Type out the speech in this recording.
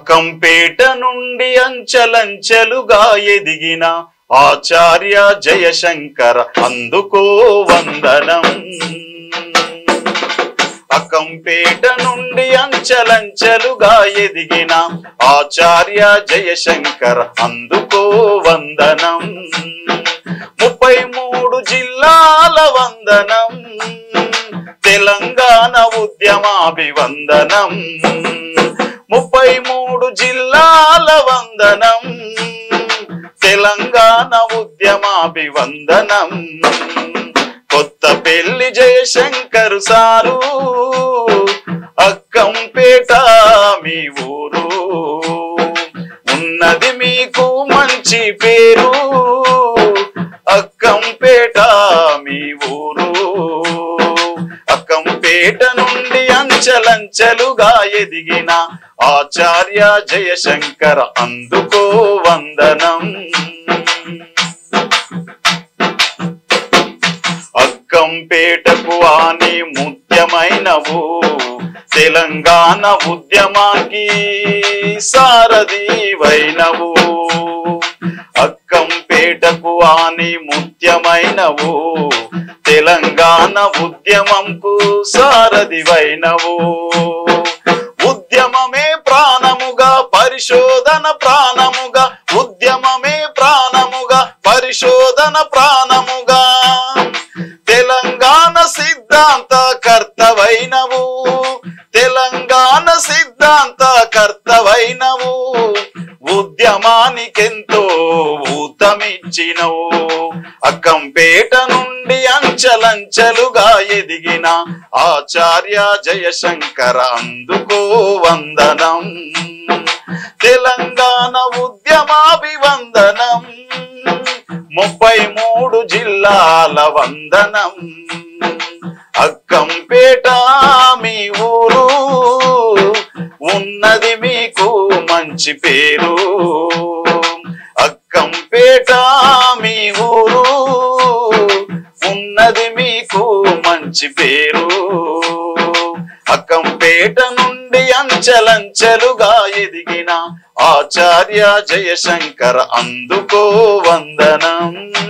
అక్కంపేట నుండి అంచలంచెలుగా ఎదిగిన ఆచార్య జయశంకర అందుకో వందనం అకంపేట నుండి అంచలంచెలుగా ఎదిగిన ఆచార్య జయశంకర అందుకో వందనం ముప్పై మూడు జిల్లాల వందనం తెలంగాణ ఉద్యమాభివందనం ముప్పై మూడు జిల్లాల వందనం తెలంగాణ ఉద్యమాభివందనం కొత్త పెళ్లి జయశంకర్ సారు అక్కంపేట మీ ఊరు ఉన్నది మీకు మంచి పేరు అక్కంపేట మీ ఊరు అక్కంపేట నుండి అంచలంచెలుగా ఎదిగిన ఆచార్య జయశంకర అందుకో వందనం అక్కంపేటకు ఆని ముత్యమైనవు తెలంగాణ ఉద్యమానికి సారథి వైనవు అక్కంపేటకు ఆని ముత్యమైనవు తెలంగాణ ఉద్యమంకు సారథి వైనవు ఉద్యమమే ప్రాణముగా పరిశోధన ప్రాణముగా ఉద్యమమే ప్రాణముగా పరిశోధన ప్రాణముగా తెలంగాణ సిద్ధాంత కర్తవైనవు తెలంగాణ సిద్ధాంత కర్తవైనవు ఉద్యమానికెంతో ఊతమిచ్చినవు అక్కంపేట నుండి అంచలంచెలుగా ఎదిగిన ఆచార్య జయశంకర అందుకో వందనం తెలంగాణ ఉద్యమాభివందనం ముప్పై మూడు జిల్లాల వందనం అక్కంపేట మీ ఊరు ఉన్నది మీకు మంచి పేరు అక్కంపేట మీ ఊరు ఉన్నది మీకు మంచి పేరు అక్కంపేట నుండి అంచలంచెలుగా ఎదిగిన ఆచార్య జయశంకర అందుకో వందనం